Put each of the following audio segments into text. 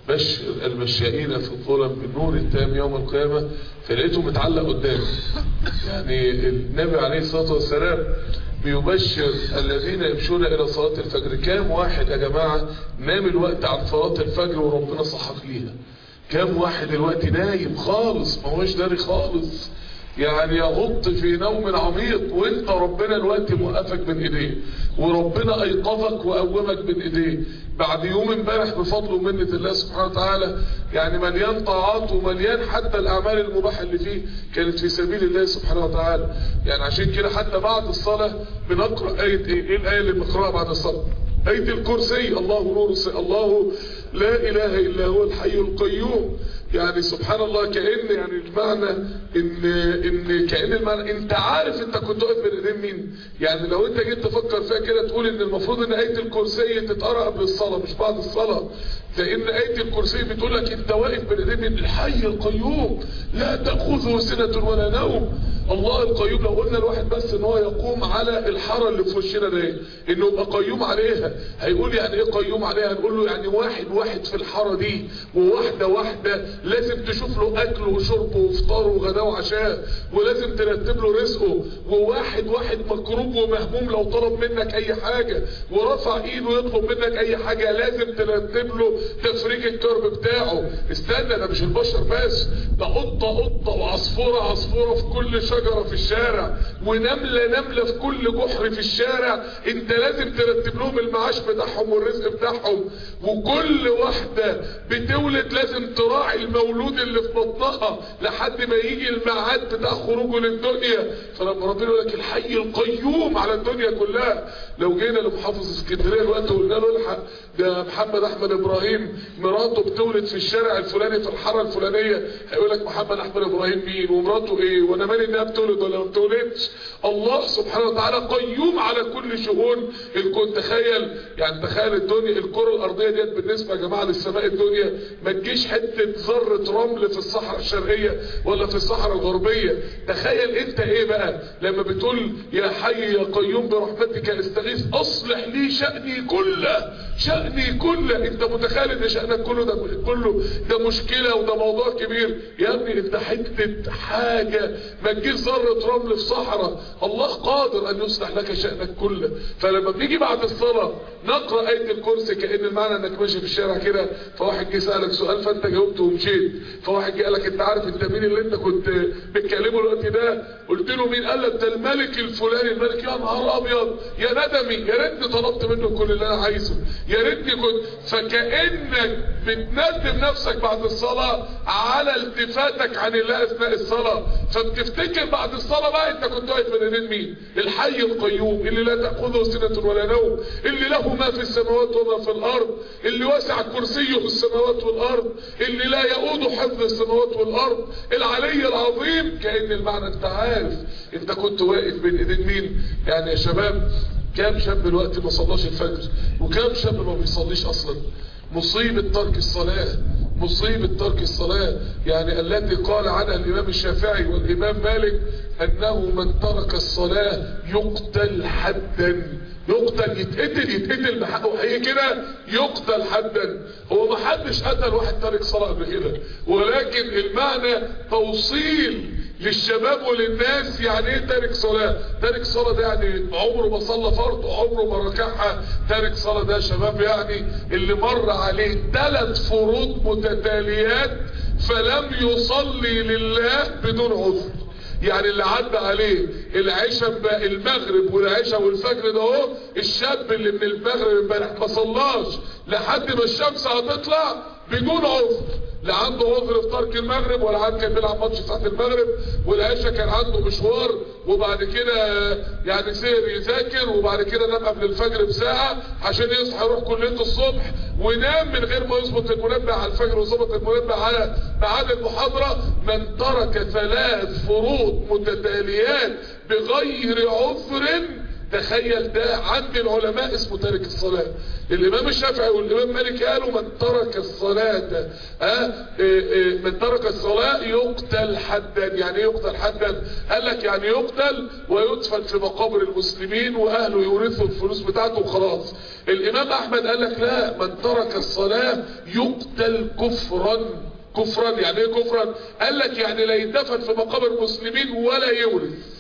بشر المشائين في الظلم بالنور التام يوم القيامة فلقيته متعلق قدامي يعني النبي عليه الصلاة والسلام بيبشر الذين يمشون الى صلاة الفجر كام واحد يا جماعة نام الوقت عن صلاة الفجر وربنا صحك ليها كام واحد الوقت نايم خالص ما هوش داري خالص يعني يغط في نوم عميق وانت ربنا الوقت موقفك بين ايديه وربنا ايقظك وقومك بين ايديه بعد يوم امبارح بفضل ومنة الله سبحانه وتعالى يعني مليان طاعات ومليان حتى الاعمال المباحة اللي فيه كانت في سبيل الله سبحانه وتعالى يعني عشان كده حتى بعد الصلاة بنقرأ آية ايه ايه الآية اللي بنقرأها بعد الصلاة آية الكرسي الله نور الس- الله لا إله إلا هو الحي القيوم يعني سبحان الله كأن يعني المعنى إن إن كأن المعنى أنت عارف أنت كنت واقف بين إيدين مين يعني لو أنت جيت تفكر فيها كده تقول إن المفروض إن آية الكرسي تتقرأ قبل الصلاة مش بعد الصلاة لأن آية الكرسي بتقول لك أنت واقف بين إيدين مين الحي القيوم لا تأخذه سنة ولا نوم الله القيوم لو قلنا الواحد بس ان هو يقوم على الحاره اللي في وشنا ده انه يبقى قيوم عليها هيقول يعني ايه قيوم عليها هنقول له يعني واحد واحد في الحاره دي وواحده واحده لازم تشوف له اكل وشرب وفطار وغداء وعشاء ولازم ترتب له رزقه وواحد واحد مكروب ومهموم لو طلب منك اي حاجه ورفع ايده يطلب منك اي حاجه لازم ترتب له تفريج الكرب بتاعه استنى ده مش البشر بس ده قطه قطه وعصفوره عصفوره في كل شجره في الشارع ونمله نمله في كل جحر في الشارع انت لازم ترتب لهم المعاش بتاعهم والرزق بتاعهم وكل واحده بتولد لازم تراعي المولود اللي في بطنها لحد ما يجي الميعاد بتاع خروجه للدنيا فلما ربنا يقول لك الحي القيوم على الدنيا كلها لو جينا لمحافظ اسكندريه الوقت وقلنا له الحق ده محمد احمد ابراهيم مراته بتولد في الشارع الفلاني في الحاره الفلانيه هيقول لك محمد احمد ابراهيم مين ومراته ايه وانا مالي انها بتولد ولا ما بتولدش الله سبحانه وتعالى قيوم على كل شؤون الكون تخيل يعني تخيل الدنيا الكره الارضيه ديت بالنسبه يا جماعه للسماء الدنيا ما تجيش حته ذره رمل في الصحراء الشرقيه ولا في الصحراء الغربيه تخيل انت ايه بقى لما بتقول يا حي يا قيوم برحمتك استغيث اصلح لي شاني كله شأني كله انت متخيل ان شأنك كله ده كله ده مشكلة وده موضوع كبير يا ابني انت حتة حاجة ما تجيش ذرة رمل في صحراء الله قادر ان يصلح لك شأنك كله فلما بنيجي بعد الصلاة نقرأ آية الكرسي كأن المعنى انك ماشي في الشارع كده فواحد جه سألك سؤال فانت جاوبت ومشيت فواحد جه قالك انت عارف انت مين اللي انت كنت بتكلمه الوقت ده قلت له مين قال لك ده الملك الفلاني الملك يا نهار ابيض يا ندمي يا ريتني طلبت منه كل اللي انا عايزه يا ريتني كنت فكأنك بتندم نفسك بعد الصلاة على التفاتك عن الله اثناء الصلاة فبتفتكر بعد الصلاة بقى انت كنت واقف بين ايدين مين الحي القيوم اللي لا تأخذه سنة ولا نوم اللي له ما في السماوات وما في الارض اللي وسع كرسيه السماوات والارض اللي لا يؤود حفظ السماوات والارض العلي العظيم كأن المعنى انت عارف انت كنت واقف بين ايدين مين يعني يا شباب كام شاب دلوقتي ما صلاش الفجر وكام شاب ما بيصليش اصلا مصيبة ترك الصلاة مصيبة ترك الصلاة يعني التي قال عنها الامام الشافعي والامام مالك انه من ترك الصلاة يقتل حدا يقتل يتقتل يتقتل بحقه حقيقي كده يقتل حدا هو ما حدش قتل واحد تارك صلاة قبل كده ولكن المعنى توصيل للشباب وللناس يعني ايه تارك صلاة تارك صلاة ده يعني عمره ما صلى فرض وعمره ما ركعها تارك صلاة ده شباب يعني اللي مر عليه ثلاث فروض متتاليات فلم يصلي لله بدون عذر يعني اللي عدى عليه العشاء المغرب والعشاء والفجر ده اهو الشاب اللي من المغرب امبارح ما صلاش لحد ما الشمس هتطلع بدون عذر لا عنده عذر في ترك المغرب ولا عاد كان بيلعب ماتش ساعه المغرب والعشاء كان عنده مشوار وبعد كده يعني سهر يذاكر وبعد كده نام قبل الفجر بساعه عشان يصحى يروح كليته الصبح ونام من غير ما يظبط المنبه على الفجر وظبط المنبه على ميعاد المحاضره من ترك ثلاث فروض متتاليات بغير عذر تخيل ده عند العلماء اسمه تارك الصلاة الامام الشافعي والامام مالك قالوا من ترك الصلاة ها من ترك الصلاة يقتل حدا يعني ايه يقتل حدا قال لك يعني يقتل ويدفن في مقابر المسلمين واهله يورثوا الفلوس بتاعته وخلاص الامام احمد قال لك لا من ترك الصلاة يقتل كفرا كفرا يعني ايه كفرا قال لك يعني لا يدفن في مقابر المسلمين ولا يورث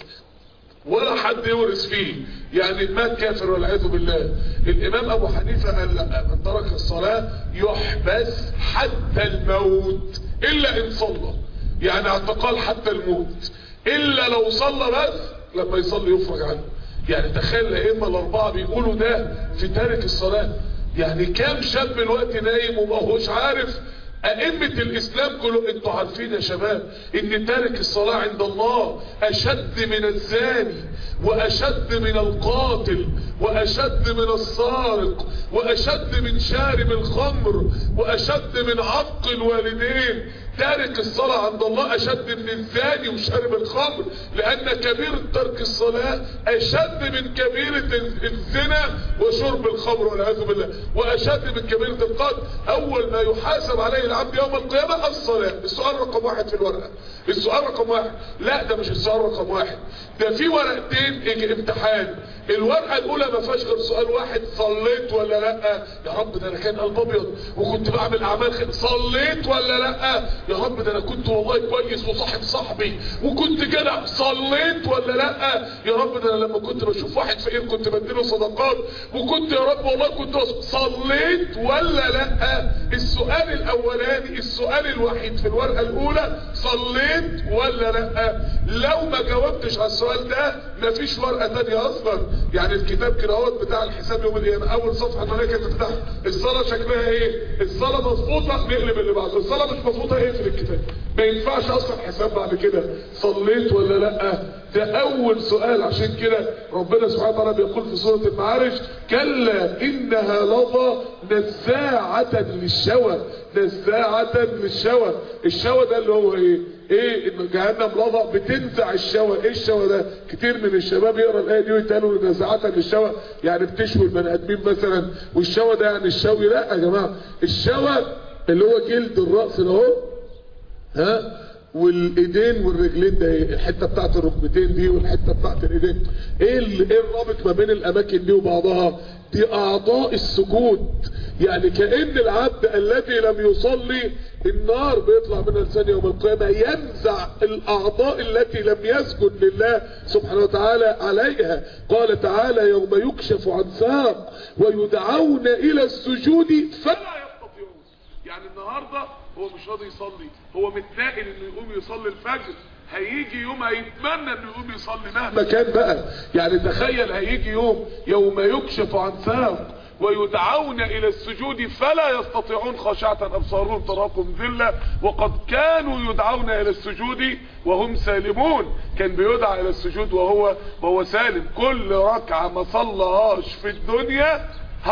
ولا حد يورث فيه يعني مات كافر والعياذ بالله الامام ابو حنيفه قال لا من ترك الصلاه يحبس حتى الموت الا ان صلى يعني اعتقال حتى الموت الا لو صلى بس لما يصلي يفرج عنه يعني تخيل الائمه الاربعه بيقولوا ده في تارك الصلاه يعني كام شاب الوقت نايم وما هوش عارف أئمة الإسلام كله انتوا عارفين يا شباب ان تارك الصلاة عند الله أشد من الزاني وأشد من القاتل وأشد من السارق وأشد من شارب الخمر وأشد من عق الوالدين تارك الصلاة عند الله أشد من الزاني وشارب الخمر لأن كبيرة ترك الصلاة أشد من كبيرة الزنا وشرب الخمر والعياذ بالله وأشد من كبيرة القتل أول ما يحاسب عليه العبد يوم القيامة الصلاة السؤال رقم واحد في الورقة السؤال رقم واحد لا ده مش السؤال رقم واحد ده في ورقتين امتحان الورقة الأولى ما فيهاش غير سؤال واحد صليت ولا لا يا رب ده أنا كان قلب أبيض وكنت بعمل أعمال خير صليت ولا لا يا رب ده أنا كنت والله كويس وصاحب صاحبي وكنت جدع صليت ولا لا يا رب ده أنا لما كنت بشوف واحد فقير كنت بديله صدقات وكنت يا رب والله كنت صليت ولا لا السؤال الأولاني السؤال الوحيد في الورقة الأولى صليت ولا لا لو ما جاوبتش على السؤال ده مفيش ورقة تانية أصلا يعني الكتاب كده اهوت بتاع الحساب يوم القيامه اول صفحه الملائكه تفتح الصلاه شكلها ايه الصلاه مظبوطه نقلب اللي بعده الصلاه مش مظبوطه اقفل الكتاب ما ينفعش اصلا حساب بعد كده صليت ولا لا ده اول سؤال عشان كده ربنا سبحانه وتعالى بيقول في سوره المعارج كلا انها لظى نزاعه للشوى نزاعه للشوى الشوى ده اللي هو ايه ايه ان جهنم لظى بتنزع الشوى ايه الشوى ده كتير من الشباب يقرا الايه دي ويتقالوا نزاعه للشوى يعني بتشوي البني ادمين مثلا والشوى ده يعني الشوي لا يا جماعه الشوى اللي هو جلد الراس ده اهو ها والايدين والرجلين ده ايه الحته بتاعت الركبتين دي والحته بتاعت الايدين ايه ايه الرابط ما بين الاماكن دي وبعضها دي اعضاء السجود يعني كأن العبد الذي لم يصلي النار بيطلع منها لسان يوم القيامة ينزع الاعضاء التي لم يسجد لله سبحانه وتعالى عليها قال تعالى يوم يكشف عن ساق ويدعون الى السجود فلا يستطيعون يعني النهاردة هو مش راضي يصلي هو متناقل انه يقوم يصلي الفجر هيجي يوم هيتمنى انه يقوم يصلي مهما كان بقى يعني تخيل هيجي يوم يوم يكشف عن ساق ويدعون الى السجود فلا يستطيعون خاشعة ابصارهم تراكم ذلة وقد كانوا يدعون الى السجود وهم سالمون كان بيدعى الى السجود وهو وهو سالم كل ركعة ما صلىهاش في الدنيا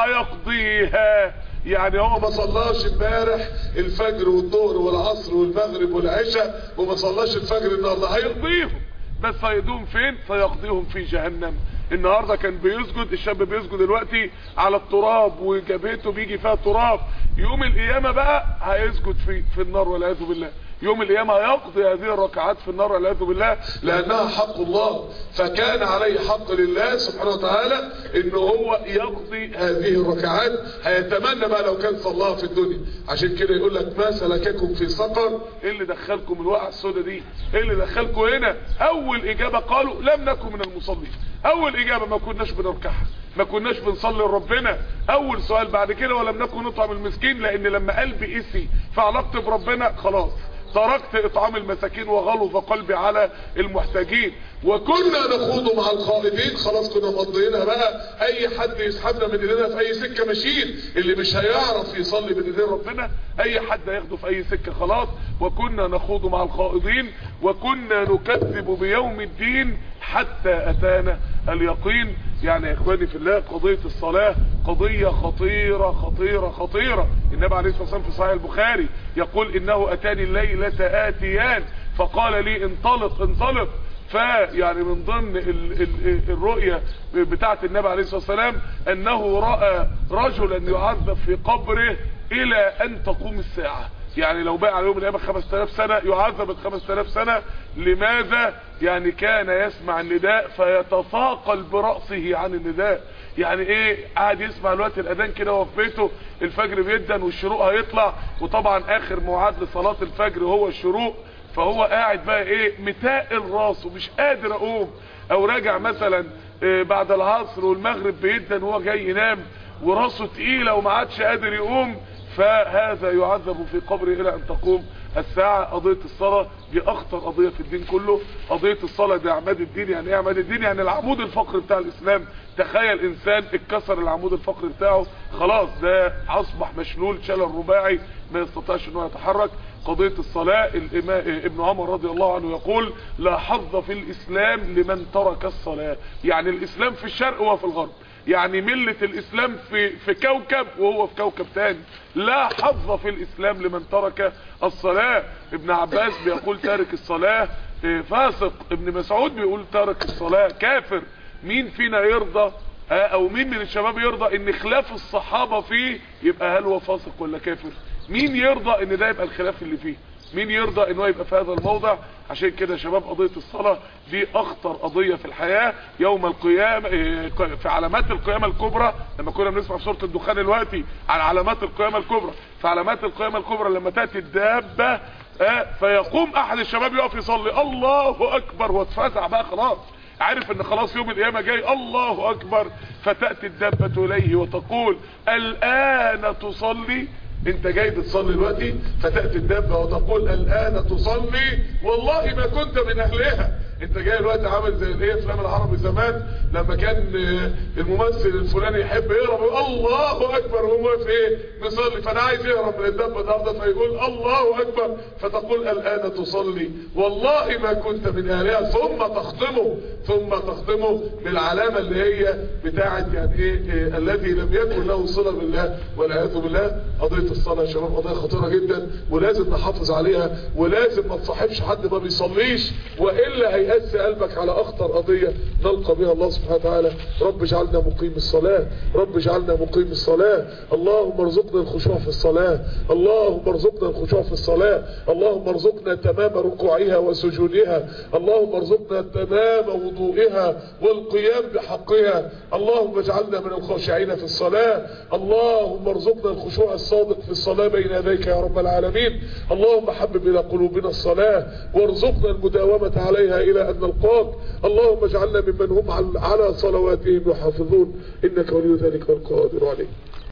هيقضيها يعني هو ما صلاش امبارح الفجر والظهر والعصر والمغرب والعشاء وما صلاش الفجر النهارده هيقضيهم بس هيقضيهم فين سيقضيهم في جهنم النهارده كان بيسجد الشاب بيسجد دلوقتي على التراب وجبهته بيجي فيها تراب يوم القيامه بقى هيسجد في في النار والعياذ بالله يوم القيامة هيقضي هذه الركعات في النار والعياذ بالله لأنها حق الله فكان عليه حق لله سبحانه وتعالى إن هو يقضي هذه الركعات هيتمنى بقى لو كان صلاها في الدنيا عشان كده يقول لك ما سلككم في سقر ايه اللي دخلكم الوقعة السوداء دي ايه اللي دخلكم هنا أول إجابة قالوا لم نكن من المصلين أول إجابة ما كناش بنركعها ما كناش بنصلي لربنا اول سؤال بعد كده ولم نكن نطعم المسكين لان لما قلبي قسي في علاقتي بربنا خلاص تركت اطعام المساكين وغلظ قلبي على المحتاجين وكنا نخوض مع الخالدين خلاص كنا مضينا بقى اي حد يسحبنا من ايدينا في اي سكة ماشيين اللي مش هيعرف يصلي بين ايدين ربنا اي حد هياخده في اي سكة خلاص وكنا نخوض مع الخائضين وكنا نكذب بيوم الدين حتى اتانا اليقين يعني يا اخواني في الله قضية الصلاة قضية خطيرة خطيرة خطيرة النبي عليه الصلاة والسلام في صحيح البخاري يقول انه اتاني الليلة اتيان فقال لي انطلق انطلق فيعني من ضمن ال ال الرؤية بتاعة النبي عليه الصلاة والسلام انه رأى رجلا يعذب في قبره الى ان تقوم الساعة يعني لو بقى على يوم القيامه 5000 سنه يعذب 5000 سنه لماذا يعني كان يسمع النداء فيتثاقل براسه عن النداء يعني ايه قاعد يسمع الوقت الاذان كده وهو في بيته الفجر بيدن والشروق هيطلع وطبعا اخر موعد لصلاه الفجر هو الشروق فهو قاعد بقى ايه متاقل راسه مش قادر اقوم او راجع مثلا إيه بعد العصر والمغرب بيدن وهو جاي ينام وراسه تقيله وما عادش قادر يقوم فهذا يعذب في قبره الى ان تقوم الساعة قضية الصلاة دي اخطر قضية في الدين كله قضية الصلاة دي عماد الدين يعني ايه عماد الدين يعني العمود الفقري بتاع الاسلام تخيل انسان اتكسر العمود الفقري بتاعه خلاص ده اصبح مشلول شلل رباعي ما يستطيعش انه يتحرك قضية الصلاة ابن عمر رضي الله عنه يقول لا حظ في الاسلام لمن ترك الصلاة يعني الاسلام في الشرق وفي الغرب يعني ملة الاسلام في, في كوكب وهو في كوكب تاني لا حظ في الاسلام لمن ترك الصلاة ابن عباس بيقول تارك الصلاة فاسق ابن مسعود بيقول تارك الصلاة كافر مين فينا يرضى او مين من الشباب يرضى ان خلاف الصحابة فيه يبقى هل هو فاسق ولا كافر مين يرضى ان ده يبقى الخلاف اللي فيه مين يرضى ان هو يبقى في هذا الموضع عشان كده يا شباب قضية الصلاة دي اخطر قضية في الحياة يوم القيامة في علامات القيامة الكبرى لما كنا بنسمع في سورة الدخان دلوقتي على علامات القيامة الكبرى في علامات القيامة الكبرى لما تأتي الدابة فيقوم احد الشباب يقف يصلي الله اكبر واتفزع بقى خلاص عارف ان خلاص يوم القيامة جاي الله اكبر فتأتي الدابة اليه وتقول الان تصلي انت جاي بتصلي دلوقتي فتأتي الدابة وتقول الان تصلي والله ما كنت من اهلها انت جاي دلوقتي عامل زي الايه افلام العربي زمان لما كان الممثل الفلاني يحب يهرب يقول الله اكبر وهو واقف ايه بيصلي فانا عايز يهرب من الدابه النهارده فيقول الله اكبر فتقول الان تصلي والله ما كنت من اهلها ثم تختمه ثم تختمه بالعلامه اللي هي بتاعه يعني ايه, إيه الذي لم يكن له صله بالله والعياذ بالله قضيه الصلاه يا شباب قضيه خطيره جدا ولازم نحافظ عليها ولازم ما تصاحبش حد ما بيصليش والا هي يأس قلبك على اخطر قضية نلقى بها الله سبحانه وتعالى رب اجعلنا مقيم الصلاة رب اجعلنا مقيم الصلاة اللهم ارزقنا الخشوع في الصلاة اللهم ارزقنا الخشوع في الصلاة اللهم ارزقنا تمام ركوعها وسجودها اللهم ارزقنا تمام وضوئها والقيام بحقها اللهم اجعلنا من الخاشعين في الصلاة اللهم ارزقنا الخشوع الصادق في الصلاة بين يديك يا رب العالمين اللهم حبب الى قلوبنا الصلاة وارزقنا المداومة عليها الى ان نلقاك اللهم اجعلنا ممن هم على صلواتهم يحافظون انك ولي ذلك والقادر عليه